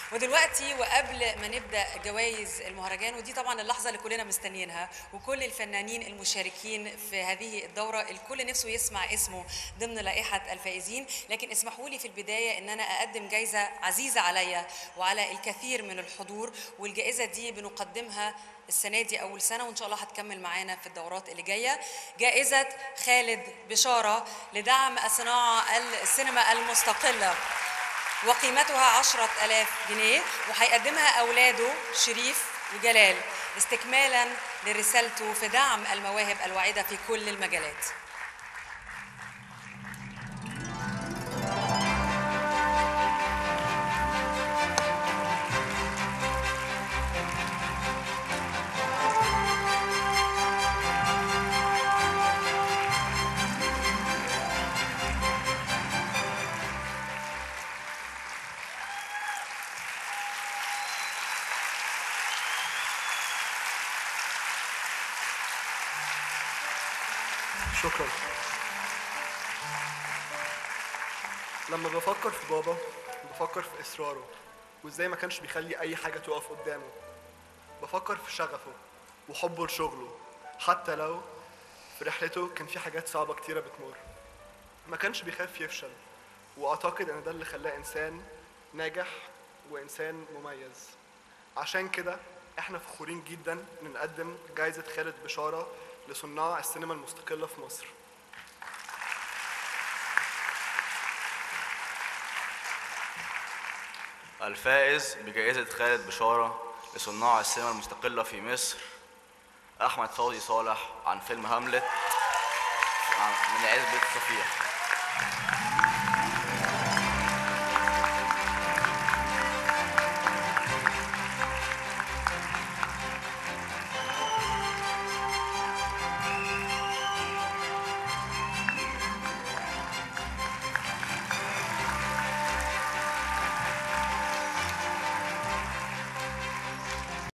ودلوقتي وقبل ما نبدا جوائز المهرجان ودي طبعا اللحظه اللي كلنا مستنيينها وكل الفنانين المشاركين في هذه الدوره الكل نفسه يسمع اسمه ضمن لائحه الفائزين لكن اسمحوا لي في البدايه ان انا اقدم جائزه عزيزه عليا وعلى الكثير من الحضور والجائزه دي بنقدمها السنه دي اول سنه وان شاء الله هتكمل معانا في الدورات اللي جايه جائزه خالد بشاره لدعم الصناعه السينما المستقله وقيمتها عشرة ألاف جنيه وهيقدمها أولاده شريف وجلال استكمالا لرسالته في دعم المواهب الواعدة في كل المجالات شكرا لما بفكر في بابا بفكر في إصراره وإزاي ما كانش بيخلي أي حاجة تقف قدامه بفكر في شغفه وحبه لشغله حتى لو في رحلته كان في حاجات صعبة كتيرة بتمر ما كانش بيخاف يفشل وأعتقد إن ده اللي خلاه إنسان ناجح وإنسان مميز عشان كده احنا فخورين جدا ان نقدم جائزة خالد بشارة لصناع السينما المستقلة في مصر الفائز بجائزة خالد بشارة لصناع السينما المستقلة في مصر أحمد فوزي صالح عن فيلم هاملت عن- من عزبة صفيح